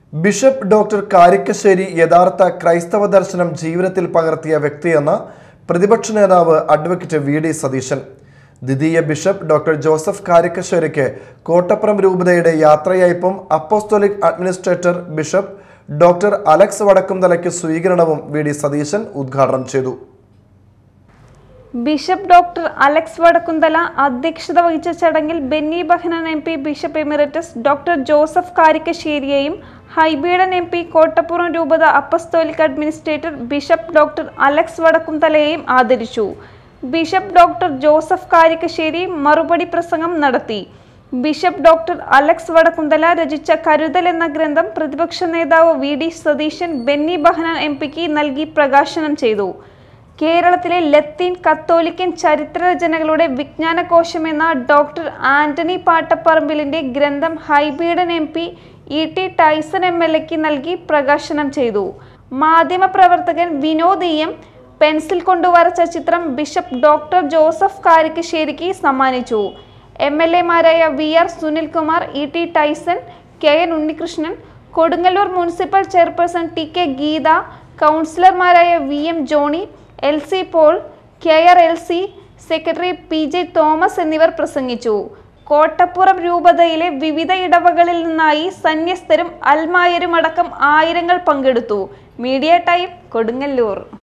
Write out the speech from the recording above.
bishop doctor Karikkassery യഥാർത്ഥ ക്രൈസ്തവ ദർശനം ജീവിതത്തിൽ പകർത്തിയ വ്യക്തിയെന്ന് പ്രതിപക്ഷ നേതാവ് അഡ്വക്കേറ്റ് വി ഡി സതീശൻ ദ്വിതീയ ബിഷപ്പ് ഡോക്ടർ ജോസഫ് കാരിക്കശ്ശേരിക്ക് കോട്ടപ്പുറം രൂപതയുടെ യാത്രയയപ്പും apostolic administrator bishop doctor Alex വടക്കുംതലയ്ക്ക് സ്വീകരണവും വി ഡി സതീശൻ ഉദ്ഘാടനം ചെയ്തു ബിഷപ്പ് ഡോക്ടർ അലക്സ് വടക്കുന്തല അധ്യക്ഷത വഹിച്ച ചടങ്ങിൽ Benny Behanan M P bishop emeritus doctor Joseph കാരിക്കശ്ശേരിയെയും ഹൈബീഡൻ എം പി കോട്ടപ്പുറം രൂപത apostolic administrator bishop doctor Alex വടക്കുംതലയെയും ആദരിച്ചു ബിഷപ്പ് ഡോക്ടർ ജോസഫ് കാരിക്കശ്ശേരി മറുപടി പ്രസംഗം നടത്തി ബിഷപ്പ് ഡോക്ടർ അലക്സ് വടക്കുന്തല രചിച്ച കരുതൽ എന്ന ഗ്രന്ഥം പ്രതിപക്ഷ നേതാവ് V D Satheesan Benny Behanan M പിക്ക് നൽകി പ്രകാശനം ചെയ്തു കേരളത്തിലെ ലത്തീൻ കത്തോലിക്കൻ ചരിത്രരചനകളുടെ വിജ്ഞാനകോശം എന്ന ഡോക്ടർ ആന്റണി പാട്ടപ്പറമ്പിലിന്റെ ഗ്രന്ഥം Hibi Eden M P E T Tyson M L എക്ക് നൽകി പ്രകാശനം ചെയ്തു മാധ്യമപ്രവർത്തകൻ വിനോദ് ഇ എം പെൻസിൽ കൊണ്ട് വരച്ച ചിത്രം ബിഷപ്പ് ഡോക്ടർ ജോസഫ് കാരിക്കശ്ശേരിക്ക് സമ്മാനിച്ചു എം എൽ എമാരായ V R Sunilkumar E T Tyson K N Unnikrishnan Kodungallur municipal chairperson T K Geetha കൗൺസിലർമാരായ V M Johnny L C Paul K R L C secretary P J Thomas എന്നിവർ പ്രസംഗിച്ചു കോട്ടപ്പുറം രൂപതയിലെ വിവിധ ഇടവകളിൽ നിന്നായി സന്യസ്തരും അൽമായരും അടക്കം ആയിരങ്ങൾ പങ്കെടുത്തു മീഡിയ ടൈം കൊടുങ്ങല്ലൂർ